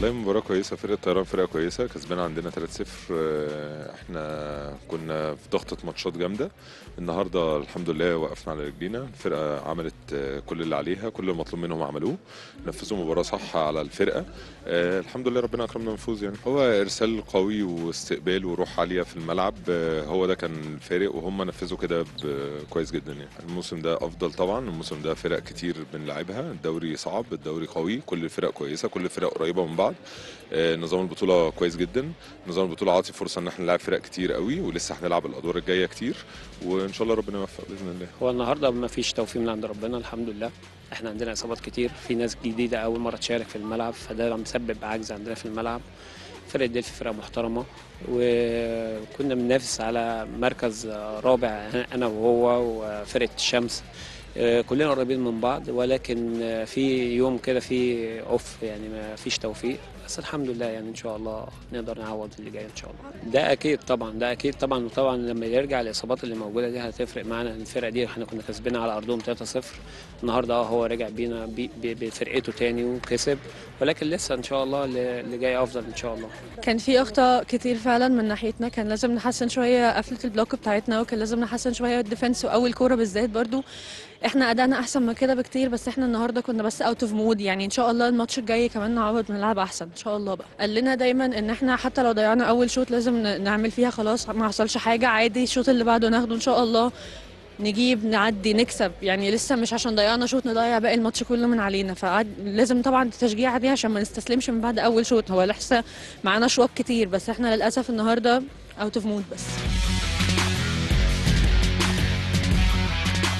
والله مباراة كويسة فرقة الطيران فرقة كويسة كسبانة عندنا 3-0 آه، احنا كنا في ضغطة ماتشات جامدة النهاردة الحمد لله وقفنا على رجلينا الفرقة عملت آه، كل اللي عليها كل المطلوب منهم عملوه نفذوا مباراة صح على الفرقة آه، الحمد لله ربنا أكرمنا نفوز يعني هو إرسال قوي واستقبال وروح عالية في الملعب آه، هو ده كان الفارق وهم نفذوا كده ب- كويس جدا يعني الموسم ده أفضل طبعا الموسم ده فرق كتير بنلعبها الدوري صعب الدوري قوي كل الفرق كويسة كل الفرق قريبة من بعض آه، نظام البطولة كويس جدا نظام البطولة عاطي فرصة ان احنا نلعب فرق كتير قوي ولسه هنلعب الادوار الجاية كتير وان شاء الله ربنا يوفق باذن الله هو النهارده ما فيش توفيق من عند ربنا الحمد لله احنا عندنا اصابات كتير في ناس جديده اول مره تشارك في الملعب فده مسبب عجز عندنا في الملعب فرقه ديلفي فرقه محترمه وكنا بننافس على مركز رابع انا وهو وفرقه الشمس آه، كلنا قريبين من بعض ولكن آه، في يوم كده في اوف يعني ما فيش توفيق بس الحمد لله يعني ان شاء الله نقدر نعوض اللي جاي ان شاء الله ده اكيد طبعا ده اكيد طبعا وطبعا لما يرجع الاصابات اللي موجوده دي هتفرق معانا الفرقه دي احنا كنا كسبنا على ارضهم 3-0 النهارده اه هو رجع بينا بي- بي- بفرقته تاني وكسب ولكن لسه ان شاء الله اللي اللي جاي افضل ان شاء الله كان في اخطاء كتير فعلا من ناحيتنا كان لازم نحسن شويه قفله البلوك بتاعتنا وكان لازم نحسن شويه الديفنس واول كوره بالذات برضو احنا ادائنا احسن من كده بكتير بس احنا النهارده كنا بس اوت اوف مود يعني ان شاء الله الماتش الجاي كمان نعوض ونلعب احسن ان شاء الله بقى قال لنا دايما ان احنا حتى لو ضيعنا اول شوط لازم ن- نعمل فيها خلاص ما حصلش حاجه عادي الشوط اللي بعده ناخده ان شاء الله نجيب نعدي نكسب يعني لسه مش عشان ضيعنا شوط نضيع باقي الماتش كله من علينا فلازم طبعا التشجيع دي عشان ما نستسلمش من بعد اول شوط هو لسه معانا شوط كتير بس احنا للاسف النهارده اوت اوف مود بس